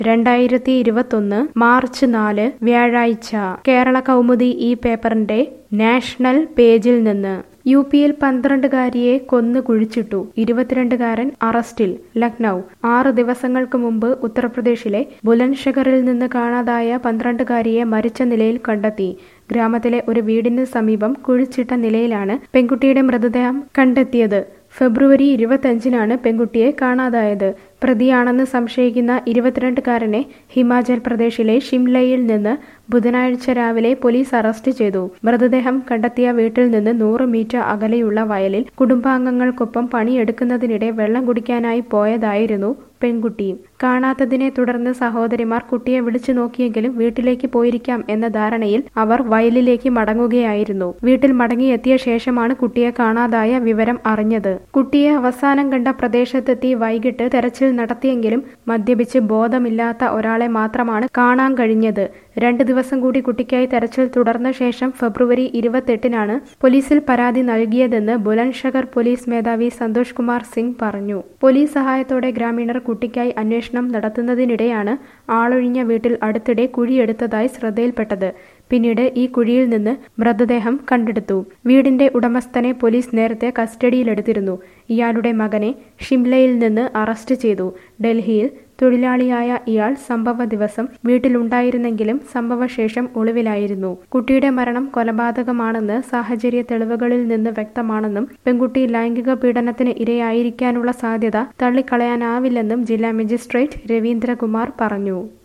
രണ്ടായിരത്തി ഇരുപത്തൊന്ന് മാർച്ച് നാല് വ്യാഴാഴ്ച കേരള കൗമുദി ഈ പേപ്പറിന്റെ നാഷണൽ പേജിൽ നിന്ന് യു പിയിൽ പന്ത്രണ്ടുകാരിയെ കൊന്നു കുഴിച്ചിട്ടു ഇരുപത്തിരണ്ടുകാരൻ അറസ്റ്റിൽ ലക്നൗ ആറ് ദിവസങ്ങൾക്ക് മുമ്പ് ഉത്തർപ്രദേശിലെ ബുലൻഷഗറിൽ നിന്ന് കാണാതായ പന്ത്രണ്ടുകാരിയെ മരിച്ച നിലയിൽ കണ്ടെത്തി ഗ്രാമത്തിലെ ഒരു വീടിന് സമീപം കുഴിച്ചിട്ട നിലയിലാണ് പെൺകുട്ടിയുടെ മൃതദേഹം കണ്ടെത്തിയത് ഫെബ്രുവരി ഇരുപത്തഞ്ചിനാണ് പെൺകുട്ടിയെ കാണാതായത് പ്രതിയാണെന്ന് സംശയിക്കുന്ന ഇരുപത്തിരണ്ടുകാരനെ ഹിമാചൽ പ്രദേശിലെ ഷിംലയിൽ നിന്ന് ബുധനാഴ്ച രാവിലെ പോലീസ് അറസ്റ്റ് ചെയ്തു മൃതദേഹം കണ്ടെത്തിയ വീട്ടിൽ നിന്ന് നൂറ് മീറ്റർ അകലെയുള്ള വയലിൽ കുടുംബാംഗങ്ങൾക്കൊപ്പം പണിയെടുക്കുന്നതിനിടെ വെള്ളം കുടിക്കാനായി പോയതായിരുന്നു പെൺകുട്ടി കാണാത്തതിനെ തുടർന്ന് സഹോദരിമാർ കുട്ടിയെ വിളിച്ചു നോക്കിയെങ്കിലും വീട്ടിലേക്ക് പോയിരിക്കാം എന്ന ധാരണയിൽ അവർ വയലിലേക്ക് മടങ്ങുകയായിരുന്നു വീട്ടിൽ മടങ്ങിയെത്തിയ ശേഷമാണ് കുട്ടിയെ കാണാതായ വിവരം അറിഞ്ഞത് കുട്ടിയെ അവസാനം കണ്ട പ്രദേശത്തെത്തി വൈകിട്ട് തെരച്ചിൽ നടത്തിയെങ്കിലും മദ്യപിച്ച് ബോധമില്ലാത്ത ഒരാളെ മാത്രമാണ് കാണാൻ കഴിഞ്ഞത് രണ്ട് ദിവസം കൂടി കുട്ടിക്കായി തെരച്ചിൽ തുടർന്ന ശേഷം ഫെബ്രുവരി ഇരുപത്തെട്ടിനാണ് പോലീസിൽ പരാതി നൽകിയതെന്ന് ബുലൻഷഗർ പോലീസ് മേധാവി സന്തോഷ് കുമാർ സിംഗ് പറഞ്ഞു പോലീസ് സഹായത്തോടെ ഗ്രാമീണർ കുട്ടിക്കായി അന്വേഷണം നടത്തുന്നതിനിടെയാണ് ആളൊഴിഞ്ഞ വീട്ടിൽ അടുത്തിടെ കുഴിയെടുത്തതായി ശ്രദ്ധയിൽപ്പെട്ടത് പിന്നീട് ഈ കുഴിയിൽ നിന്ന് മൃതദേഹം കണ്ടെടുത്തു വീടിന്റെ ഉടമസ്ഥനെ പോലീസ് നേരത്തെ കസ്റ്റഡിയിലെടുത്തിരുന്നു ഇയാളുടെ മകനെ ഷിംലയിൽ നിന്ന് അറസ്റ്റ് ചെയ്തു ഡൽഹിയിൽ തൊഴിലാളിയായ ഇയാൾ സംഭവ ദിവസം വീട്ടിലുണ്ടായിരുന്നെങ്കിലും സംഭവശേഷം ഒളിവിലായിരുന്നു കുട്ടിയുടെ മരണം കൊലപാതകമാണെന്ന് സാഹചര്യ തെളിവുകളിൽ നിന്ന് വ്യക്തമാണെന്നും പെൺകുട്ടി ലൈംഗിക പീഡനത്തിന് ഇരയായിരിക്കാനുള്ള സാധ്യത തള്ളിക്കളയാനാവില്ലെന്നും ജില്ലാ മജിസ്ട്രേറ്റ് രവീന്ദ്രകുമാർ പറഞ്ഞു